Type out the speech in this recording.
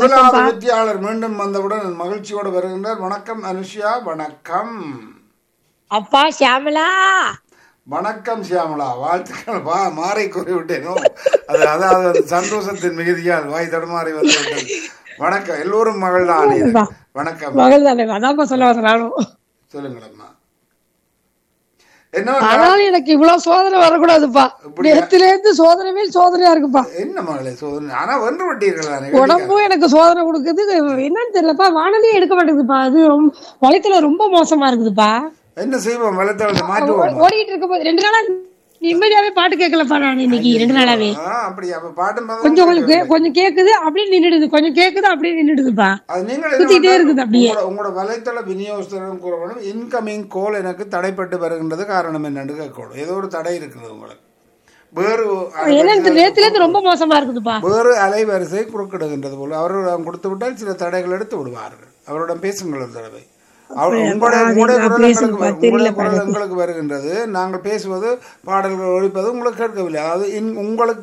முதலாவது வெற்றியாளர் மீண்டும் வந்தவுடன் மகிழ்ச்சியோடு வருகின்றார் வணக்கம் அனுஷியா வணக்கம் அப்பா ஷியாமலா வணக்கம் சியாமலா வாழ்த்துக்கள் வா மாறி கூறிவிட்டேனோ அது அதாவது அந்த சந்தோஷத்தின் மிகுதியால் வாய் தடுமாறி வந்து விட்டது வணக்கம் எல்லோரும் மகள் தான் வணக்கம் மகள் தானே அதான்ப்பா சொல்ல வந்தேன் நானும் சொல்லுங்களம்மா என்ன ஆனாலும் எனக்கு இவ்வளவு சோதனை வரக்கூடாதுப்பா நேத்துல இருந்து சோதனை மேல் சோதனையா இருக்குப்பா என்ன மகளே சோதனை ஆனா வென்று விட்டீர்கள் தானே உடம்பும் எனக்கு சோதனை கொடுக்குது என்னன்னு தெரியலப்பா வானொலியே எடுக்க மாட்டேங்குதுப்பா அது ரொம்ப வலைத்தள ரொம்ப மோசமா இருக்குதுப்பா என்ன செய்வோம் வெள்ளத்தவளை மாற்றுவோம் ஓடிட்டு இருக்கும்போது ரெண்டு நாளா நிம்மதியாவே பாட்டு கேட்கலப்பா நான் இன்னைக்கு ரெண்டு நாளாவே ஆ, அப்படி அப்ப பாட்டு மதம் கொஞ்சம் கொஞ்சம் கே- கொஞ்சம் கேக்குது அப்படியே நின்னுடுது கொஞ்சம் கேக்குது அப்படியே நின்னுடுதுப்பா அது நீங்கள் சுத்திட்டே என்ன இருக்குது அப்படியே. உங்களோட உங்களோட வலைத்தள விநியோகஸ்தரிடம் கூற வேண்டும் இன்கமிங் கோல் எனக்கு தடைப்பட்டு வருகின்றது காரணம் என்னன்னு கேட்கணும் ஏதோ ஒரு தடை இருக்குது உங்களுக்கு வேறு என்னன்னு நேத்துல இருந்து ரொம்ப மோசமா இருக்குதுப்பா வேறு அலைவரிசை குறுக்கிடுகின்றது போல அவரிடம் கொடுத்து விட்டால் சில தடைகள் எடுத்து விடுவார்கள் அவரிடம் பேசுங்கள் ஒரு தடவை அவர் உங்களுடைய உங்களுடைய குரல் எங்களுக்கு வரு- உங்களுடைய குரல் எங்களுக்கு வருகின்றது நாங்கள் பேசுவது பாடல்கள் ஒழிப்பது உங்களுக்கு கேட்கவில்லை அதாவது இன்- உங்களுக்கு